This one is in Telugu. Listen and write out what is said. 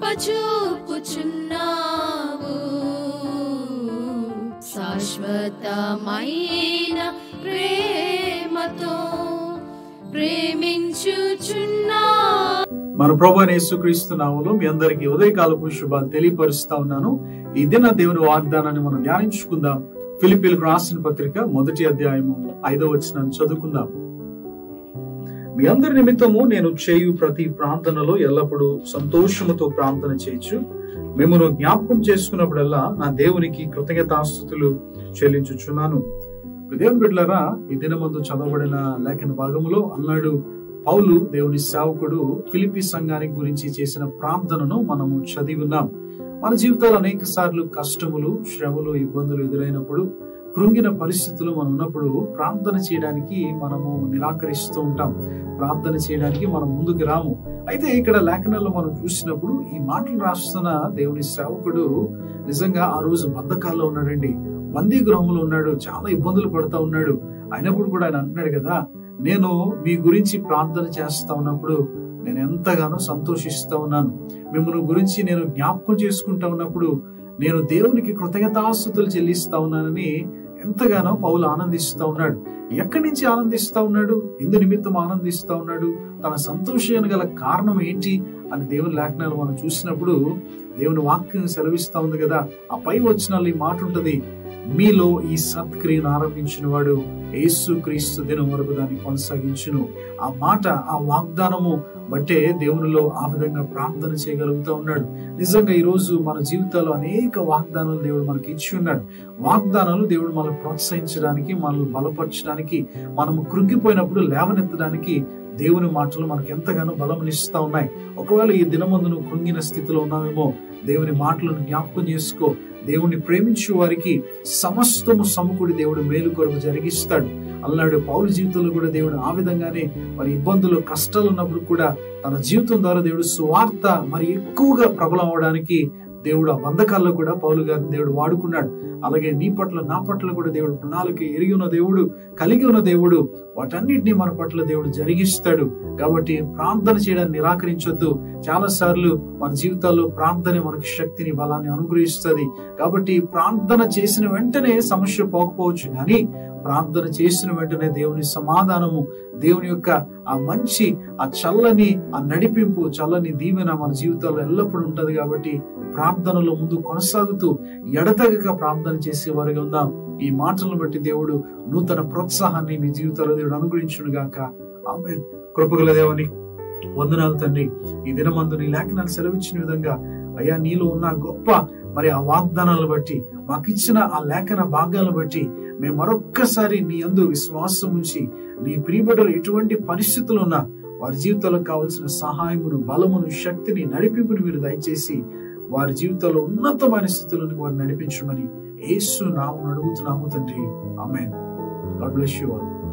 కృపచూపుచున్నావు శాశ్వతమైన ప్రేమతో ప్రేమించుచున్నా మన ప్రభు అయిన యేసుక్రీస్తు నామములో మీ అందరికీ ఉదయకాలపు శుభాలు తెలియపరుస్తా ఉన్నాను ఈ దిన దేవుని వాగ్దానాన్ని మనం ధ్యానించుకుందాం ఫిలిపిలకు రాసిన పత్రిక మొదటి అధ్యాయము ఐదో వచనాన్ని చదువుకుందాం మీ అందరి నిమిత్తము నేను చేయు ప్రతి ప్రార్థనలో ఎల్లప్పుడూ సంతోషముతో ప్రార్థన చేయొచ్చు మిమ్మల్ని జ్ఞాపకం చేసుకున్నప్పుడల్లా నా దేవునికి కృతజ్ఞతాస్థుతులు చెల్లించుచున్నాను దేవుని బిడ్డలారా ఈ దినమందు చదవబడిన లేఖన భాగములో అన్నాడు పౌలు దేవుని సేవకుడు ఫిలిపి సంఘానికి గురించి చేసిన ప్రార్థనను మనము చదివి ఉన్నాం మన జీవితాలు అనేక సార్లు కష్టములు శ్రమలు ఇబ్బందులు ఎదురైనప్పుడు కృంగిన పరిస్థితులు మనం ఉన్నప్పుడు ప్రార్థన చేయడానికి మనము నిరాకరిస్తూ ఉంటాం ప్రార్థన చేయడానికి మనం ముందుకు రాము అయితే ఇక్కడ లేఖనాల్లో మనం చూసినప్పుడు ఈ మాటలు రాస్తున్న దేవుని సేవకుడు నిజంగా ఆ రోజు బద్ధకాల్లో ఉన్నాడండి బందీ గృహంలో ఉన్నాడు చాలా ఇబ్బందులు పడుతూ ఉన్నాడు అయినప్పుడు కూడా ఆయన అంటున్నాడు కదా నేను మీ గురించి ప్రార్థన చేస్తా ఉన్నప్పుడు నేను ఎంతగానో సంతోషిస్తా ఉన్నాను మిమ్మల్ని గురించి నేను జ్ఞాపకం చేసుకుంటా ఉన్నప్పుడు నేను దేవునికి కృతజ్ఞతాస్తుతులు చెల్లిస్తా ఉన్నానని ఎంతగానో పౌలు ఆనందిస్తా ఉన్నాడు ఎక్కడి నుంచి ఆనందిస్తా ఉన్నాడు ఎందు నిమిత్తం ఆనందిస్తా ఉన్నాడు తన సంతోషానికి గల కారణం ఏంటి అని దేవుని లేఖనాలు మనం చూసినప్పుడు దేవుని వాక్యం సెలవిస్తా ఉంది కదా ఆ పై వచనాలు ఈ మాట ఉంటది మీలో ఈ సత్క్రియను ఆరంభించిన వాడు యేసు క్రీస్తు దినం వరకు దాన్ని కొనసాగించును ఆ మాట ఆ వాగ్దానము బట్టే దేవునిలో ఆ విధంగా ప్రార్థన చేయగలుగుతా ఉన్నాడు నిజంగా ఈ రోజు మన జీవితాల్లో అనేక వాగ్దానాలు దేవుడు మనకి ఇచ్చి ఉన్నాడు వాగ్దానాలు దేవుడు మనల్ని ప్రోత్సహించడానికి మనల్ని బలపరచడానికి మనము కృంగిపోయినప్పుడు లేవనెత్తడానికి దేవుని మాటలు మనకు ఎంతగానో బలమునిస్తా ఉన్నాయి ఒకవేళ ఈ దినమందు నువ్వు కృంగిన స్థితిలో ఉన్నావేమో దేవుని మాటలను జ్ఞాపకం చేసుకో దేవుణ్ణి ప్రేమించే వారికి సమస్తము సమకూడి దేవుడు మేలు కొరకు జరిగిస్తాడు అల్లాడు పౌరు జీవితంలో కూడా దేవుడు ఆ విధంగానే మరి ఇబ్బందులు కష్టాలు ఉన్నప్పుడు కూడా తన జీవితం ద్వారా దేవుడు సువార్త మరి ఎక్కువగా ప్రబలం అవడానికి దేవుడు ఆ బంధకాల్లో కూడా పౌలు గారిని దేవుడు వాడుకున్నాడు అలాగే నీ పట్ల నా పట్ల కూడా దేవుడు ప్రణాళిక ఎరిగి ఉన్న దేవుడు కలిగి ఉన్న దేవుడు వాటన్నిటిని మన పట్ల దేవుడు జరిగిస్తాడు కాబట్టి ప్రార్థన చేయడాన్ని నిరాకరించొద్దు చాలా సార్లు మన జీవితాల్లో ప్రార్థన మనకు శక్తిని బలాన్ని అనుగ్రహిస్తుంది కాబట్టి ప్రార్థన చేసిన వెంటనే సమస్య పోకపోవచ్చు కానీ ప్రార్థన చేసిన వెంటనే దేవుని సమాధానము దేవుని యొక్క ఆ మంచి ఆ చల్లని ఆ నడిపింపు చల్లని దీవెన మన జీవితాల్లో ఎల్లప్పుడూ ఉంటది కాబట్టి ప్రార్థనలో ముందు కొనసాగుతూ ఎడతగక ప్రార్థన చేసేవారుగా ఉందాం ఈ మాటలను బట్టి దేవుడు నూతన ప్రోత్సాహాన్ని మీ జీవితాల్లో దేవుడు అనుగ్రహించును గాక ఆమె కృపగల దేవుని వందనాలు తండ్రి ఈ దినమందు నీ లేఖనాలు సెలవిచ్చిన విధంగా అయ్యా నీలో ఉన్న గొప్ప మరి ఆ వాగ్దానాలను బట్టి మాకిచ్చిన ఆ లేఖన భాగాలను బట్టి మేము మరొక్కసారి నీ అందు విశ్వాసం ఉంచి నీ ప్రియబిడ్డలు ఎటువంటి పరిస్థితులు ఉన్నా వారి జీవితంలో కావలసిన సహాయమును బలమును శక్తిని నడిపింపును మీరు దయచేసి వారి జీవితంలో ఉన్నతమైన స్థితులను వారిని నడిపించమని యేసు నామం అడుగుతున్నాము తండ్రి amen god bless you all